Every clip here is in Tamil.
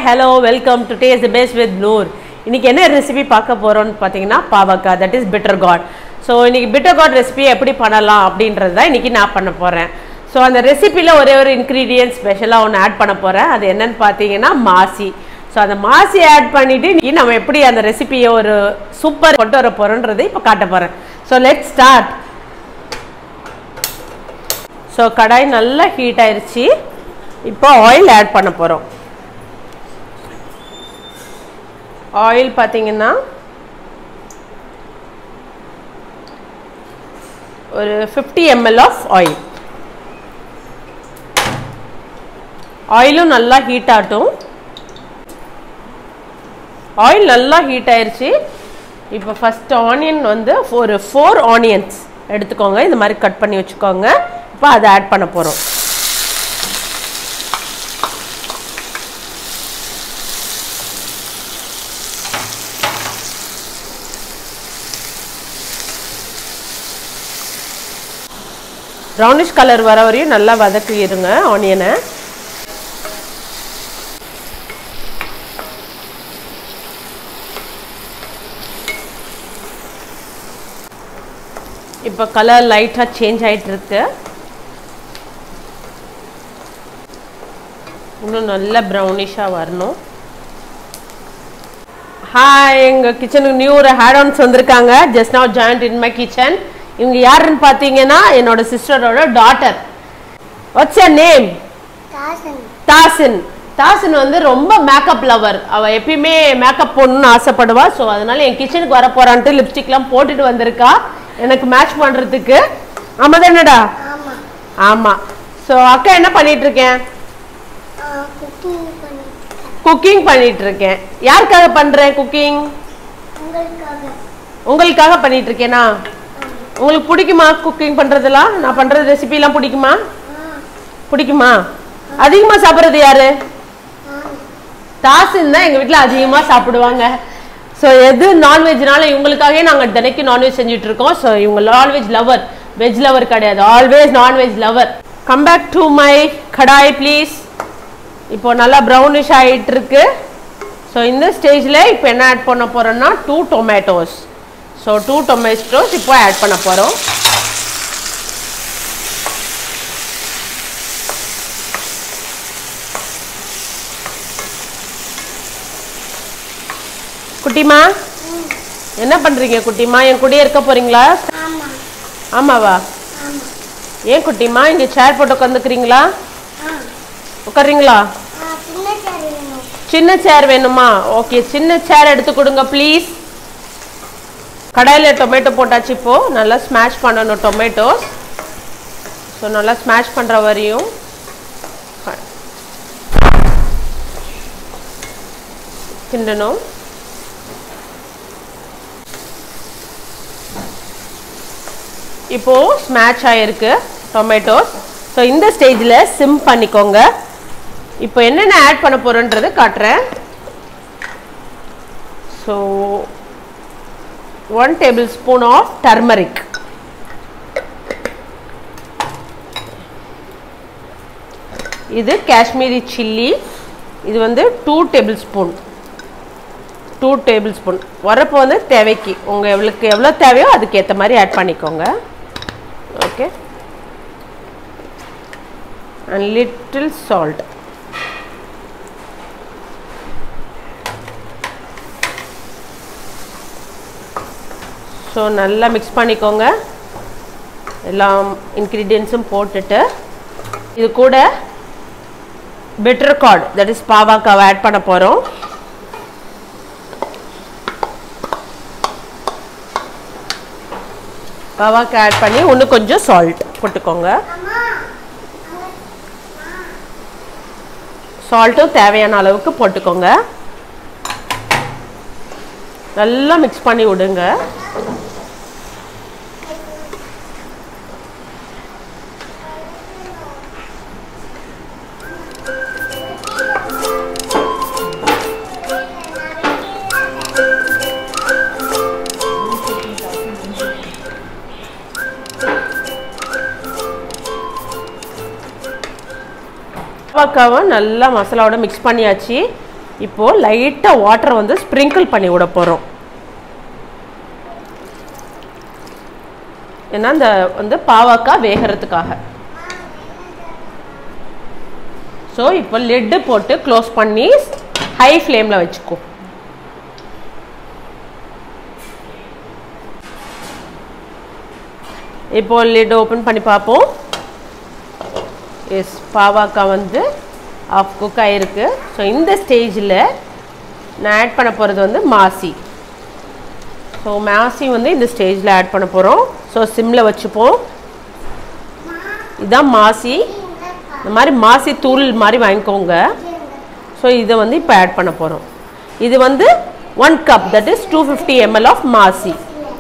hello welcome to taste the best with Noor இன்னைக்கு என்ன ரெசிபி பார்க்க போறோம்னு பார்த்தீங்கன்னா பாவக்காய் that is bitter gourd so இன்னைக்கு பிட்டர் காட் ரெசிபி எப்படி பண்ணலாம் அப்படின்றது தான் இன்னைக்கு நான் பண்ண போறேன் ஸோ அந்த ரெசிபியில் ஒரே ஒரு இன்க்ரீடியன்ட் ஸ்பெஷலாக ஒன்று ஆட் பண்ண போறேன் அது என்னன்னு பார்த்தீங்கன்னா மாசி ஸோ அந்த மாசி ஆட் பண்ணிட்டு இன்னைக்கு நம்ம எப்படி அந்த ரெசிபியை ஒரு சூப்பர் கொண்டு வர போறோன்றது இப்போ காட்ட போறேன் so let start so kadai நல்லா ஹீட் ஆயிருச்சு இப்போ ஆயில் ஆட் பண்ண போகிறோம் ஆயில் பார்த்தீங்கன்னா ஒரு ஃபிஃப்டி எம்எல் ஆஃப் ஆயில் ஆயிலும் நல்லா ஹீட் ஆகட்டும் ஆயில் நல்லா ஹீட் ஆயிருச்சு இப்போ ஃபஸ்ட் ஆனியன் வந்து ஒரு ஃபோர் ஆனியன்ஸ் எடுத்துக்கோங்க இந்த மாதிரி கட் பண்ணி வச்சுக்கோங்க இப்போ அதை ஆட் பண்ண போகிறோம் ப்ரௌனிஷ் கலர் வர வரையும் நல்லா வதக்கிடுங்க ஆனியனை இப்போ கலர் லைட்டாக சேஞ்ச் ஆகிட்டு இருக்கு இன்னும் நல்ல ப்ரௌனிஷாக வரணும் ஹாய் எங்கள் கிச்சனுக்கு நியூ ஒரு ஹேட் ஆன்ஸ் வந்திருக்காங்க just now joined in my kitchen இவங்க யாருன்னு பார்த்தீங்கன்னா என்னோட சிஸ்டரோட daughter what's your name Thasan Thasin Thasin வந்து ரொம்ப மேக்கப் லவர் அவ எப்பயுமே மேக்கப் போடணும்னு ஆசைப்படுவா ஸோ அதனால என் கிச்சனுக்கு வர போறான்ட்டு லிப்ஸ்டிக்லாம் போட்டுட்டு வந்திருக்கா எனக்கு மேட்ச் பண்றதுக்கு ஆமா தானடா ஆமா ஆமா ஸோ அக்கா என்ன பண்ணிட்டு இருக்கேன் குக்கிங் பண்ணி குக்கிங் பண்ணிட்டு இருக்கேன் யாருக்காக பண்றேன் குக்கிங் உங்களுக்காக உங்களுக்காக பண்ணிட்டு இருக்கேனா உங்களுக்கு பிடிக்குமா குக்கிங் பண்றதெல்லாம் நான் பண்றது ரெசிபிலாம் பிடிக்குமா பிடிக்குமா அதிகமா சாப்பிட்றது யாரு தாசின் தான் எங்க வீட்ல அதிகமா சாப்பிடுவாங்க ஸோ எது நான்வெஜ்னால இவங்களுக்காகவே நாங்க தினைக்கும் நான்வெஜ் செஞ்சுட்டு இருக்கோம் ஸோ இவங்க நான்வெஜ் லவர் வெஜ் லவர் கிடையாது always non-veg lover come back to my kadai please இப்போ நல்லா ப்ரௌனிஷ் ஆயிட்டு இருக்கு ஸோ இந்த ஸ்டேஜில் இப்போ என்ன ஆட் பண்ண போறோம்னா two tomatoes so two tomatoes இப்போ ஆட் பண்ண போறோம் குட்டிமா என்ன பண்றீங்க குட்டிமா என் கூடயே இருக்க போறீங்களா ஆமா ஆமாவா ஆமா ஏன் குட்டிமா இங்க சேர் போட்டு உட்காந்துக்கிறீங்களா ஆ உட்காருறீங்களா ஆ, சின்ன சேர் வேணும் சின்ன சேர் வேணுமா ஓகே சின்ன சேர் எடுத்து கொடுங்க ப்ளீஸ் கடாயில் டொமேட்டோ போட்டாச்சு இப்போ நல்லா ஸ்மாஷ் பண்ணணும் டொமேட்டோஸ் ஸோ நல்லா ஸ்மாஷ் பண்ணுற வரையும் க- கிண்டணும் இப்போ ஸ்மாஷ் ஆயிருக்கு டொமேட்டோஸ் ஸோ இந்த ஸ்டேஜில் சிம் பண்ணிக்கோங்க இப்போ என்னென்ன ஆட் பண்ண போகிறோன்றது காட்டுறேன் so one table spoon of turmeric இது காஷ்மீரி சில்லி இது வந்து two table spoon two table spoon உரப்பு வந்து தேவைக்கு உங்கள் எவ்வளோக்கு எவ்வளோ தேவையோ அதுக்கு ஏற்ற மாதிரி ஆட் பண்ணிக்கோங்க okay and little salt so நல்லா மிக்ஸ் பண்ணிக்கோங்க எல்லா இன்க்ரீடியன்ஸும் போட்டுட்டு இது கூட பிட்டர் கார்டு தட் இஸ் பாவாக்காவை ஆட் பண்ண போகிறோம் பாவாக்காய் ஆட் பண்ணி இன்னும் கொஞ்சம் சால்ட் போட்டுக்கோங்க அம்மா சால்ட்டும் தேவையான அளவுக்கு போட்டுக்கோங்க நல்லா மிக்ஸ் பண்ணி விடுங்க பாவக்காவை நல்லா மசாலாவோட மிக்ஸ் பண்ணியாச்சு இப்போது லைட்டாக வாட்டர் வந்து ஸ்ப்ரிங்கிள் பண்ணி விட போகிறோம் ஏன்னா இந்த வந்து பாவக்காய் வேகிறதுக்காக ஸோ இப்போ லெட்டு போட்டு க்ளோஸ் பண்ணி ஹை ஃப்ளேமில் வச்சுக்கோ இப்போ லிட் ஓப்பன் பண்ணி பார்ப்போம் எஸ் பாவாக்காய் வந்து ஆஃப் குக் ஆகிருக்கு ஸோ இந்த ஸ்டேஜில் நான் ஆட் பண்ண போகிறது வந்து மாசி ஸோ மாசி வந்து இந்த ஸ்டேஜில் ஆட் பண்ண போகிறோம் ஸோ சிம்மில் வச்சுப்போம் இதுதான் மாசி இந்த மாதிரி மாசி தூள் மாதிரி வாங்கிக்கோங்க ஸோ இதை வந்து இப்போ ஆட் பண்ண போகிறோம் இது வந்து one cup that is two fifty ML of மாசி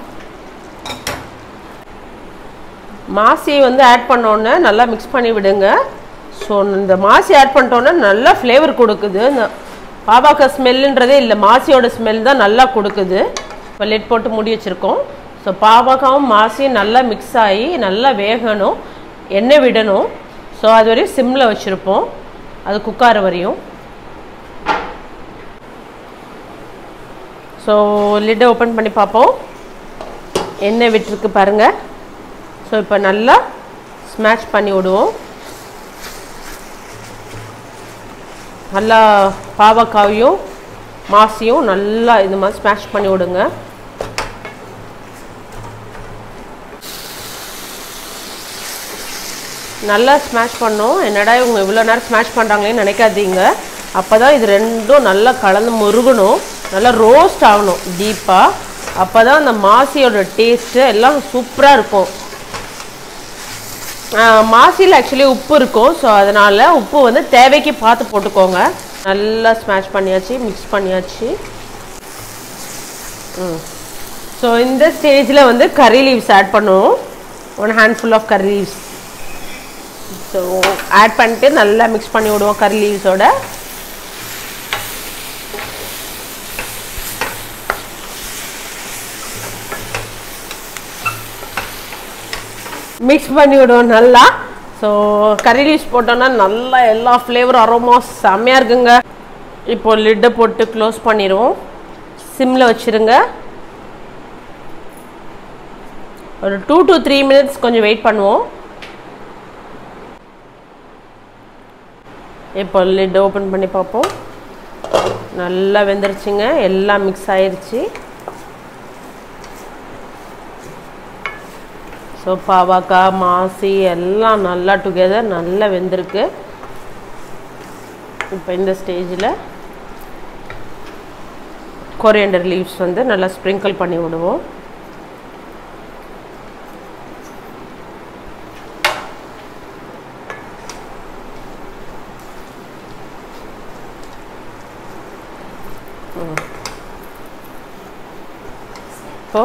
மாசியை வந்து ஆட் பண்ணோன்னே நல்லா மிக்ஸ் பண்ணி விடுங்க ஸோ இந்த மாசி ஆட் பண்ணிட்டோன்னே நல்லா ஃப்ளேவர் கொடுக்குது இந்த பாபாக்காய் ஸ்மெல்லுன்றதே இல்லை மாசியோட ஸ்மெல் தான் நல்லா கொடுக்குது இப்போ லெட் போட்டு மூடி வச்சுருக்கோம் ஸோ பாபாக்காவும் மாசியும் நல்லா மிக்ஸ் ஆகி நல்லா வேகணும் எண்ணெய் விடணும் ஸோ அது வரையும் சிம்மில் வச்சுருப்போம் அது குக்கார வரையும் ஸோ லிட்டை ஓப்பன் பண்ணி பார்ப்போம் எண்ணெய் விட்டுருக்கு பாருங்கள் ஸோ இப்போ நல்லா ஸ்மாஷ் பண்ணி விடுவோம் நல்லா பாவக்காயும் மாசியும் நல்லா இது மாதிரி ஸ்மாஷ் பண்ணி விடுங்க நல்லா ஸ்மாஷ் பண்ணோம் என்னடா இவங்க இவ்வளோ நேரம் ஸ்மாஷ் பண்ணுறாங்களேன்னு நினைக்காதீங்க அப்போ தான் இது ரெண்டும் நல்லா கலந்து முருகணும் நல்லா ரோஸ்ட் ஆகணும் டீப்பாக அப்போ தான் அந்த மாசியோட டேஸ்ட்டு எல்லாம் சூப்பராக இருக்கும் மாசியில் ஆக்சுவலி உப்பு இருக்கும் ஸோ அதனால் உப்பு வந்து தேவைக்கு பார்த்து போட்டுக்கோங்க நல்லா ஸ்மாஷ் பண்ணியாச்சு மிக்ஸ் பண்ணியாச்சு ம் ஸோ இந்த ஸ்டேஜில் வந்து கறி லீவ்ஸ் ஆட் பண்ணுவோம் one handful of curry leaves so add பண்ணிட்டு நல்லா மிக்ஸ் பண்ணி விடுவோம் கறி லீவ்ஸோட மிக்ஸ் பண்ணி விடுவோம் நல்லா ஸோ கறி லீவ்ஸ் போட்டோன்னா நல்லா எல்லா ஃப்ளேவர் அரோமா செம்மையாக இருக்குங்க இப்போ லிட்டை போட்டு க்ளோஸ் பண்ணிடுவோம் சிம்மில் வச்சுருங்க ஒரு டூ டு த்ரீ மினிட்ஸ் கொஞ்சம் வெயிட் பண்ணுவோம் இப்போ லிட் ஓப்பன் பண்ணி பார்ப்போம் நல்லா வெந்துருச்சுங்க எல்லாம் மிக்ஸ் ஆயிருச்சு ஸோ பாவாக்காய் மாசி எல்லாம் நல்லா டுகெதர் நல்லா வெந்திருக்கு இப்போ இந்த ஸ்டேஜில் கொரியண்டர் லீவ்ஸ் வந்து நல்லா ஸ்ப்ரிங்கிள் பண்ணி விடுவோம் இப்போ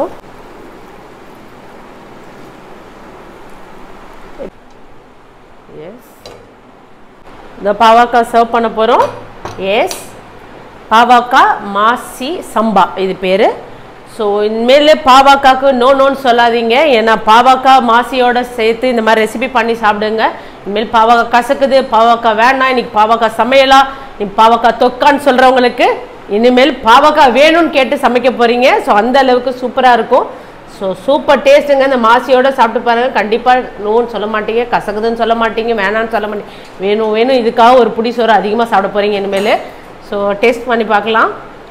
எஸ் இந்த பாவாக்காய் சர்வ் பண்ண போகிறோம் எஸ் பாவாக்காய் மாசி சம்பா இது பேர் ஸோ இனிமேல் பாவாக்காக்கு நோ நோன்னு சொல்லாதீங்க ஏன்னா பாவாக்காய் மாசியோட சேர்த்து இந்த மாதிரி ரெசிபி பண்ணி சாப்பிடுங்க இனிமேல் பாவாக்காய் கசக்குது பாவாக்காய் வேணாம் இன்னைக்கு பாவாக்காய் சமையலா இன்னைக்கு பாவாக்காய் தொக்கான்னு சொல்கிறவங்களுக்கு இனிமேல் பாவாக்காய் வேணும்னு கேட்டு சமைக்க போகிறீங்க ஸோ அந்த அளவுக்கு சூப்பராக இருக்கும் ஸோ சூப்பர் டேஸ்ட்டுங்க இந்த மாசியோட சாப்பிட்டு பாருங்கள் கண்டிப்பாக நோன்னு சொல்ல மாட்டீங்க கசக்குதுன்னு சொல்ல மாட்டீங்க வேணான்னு சொல்ல மாட்டீங்க வேணும் வேணும் இதுக்காக ஒரு புடி சோறு அதிகமாக சாப்பிட போகிறீங்க இனிமேல் ஸோ டேஸ்ட் பண்ணி பார்க்கலாம்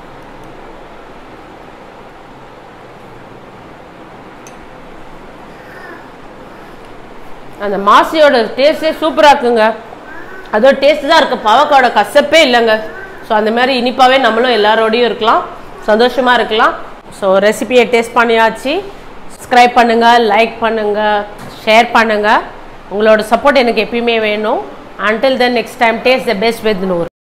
அந்த மாசியோட டேஸ்ட்டே சூப்பராக இருக்குங்க அதோட டேஸ்ட் தான் இருக்குது பாவக்காயோட கசப்பே இல்லைங்க ஸோ அந்த மாதிரி இனிப்பாகவே நம்மளும் எல்லாரோடையும் இருக்கலாம் சந்தோஷமாக இருக்கலாம் ஸோ ரெசிபியை டேஸ்ட் பண்ணியாச்சு சப்ஸ்கிரைப் பண்ணுங்கள் லைக் பண்ணுங்கள் ஷேர் பண்ணுங்கள் உங்களோட சப்போர்ட் எனக்கு எப்பயுமே வேணும் until then next time taste the best with Noor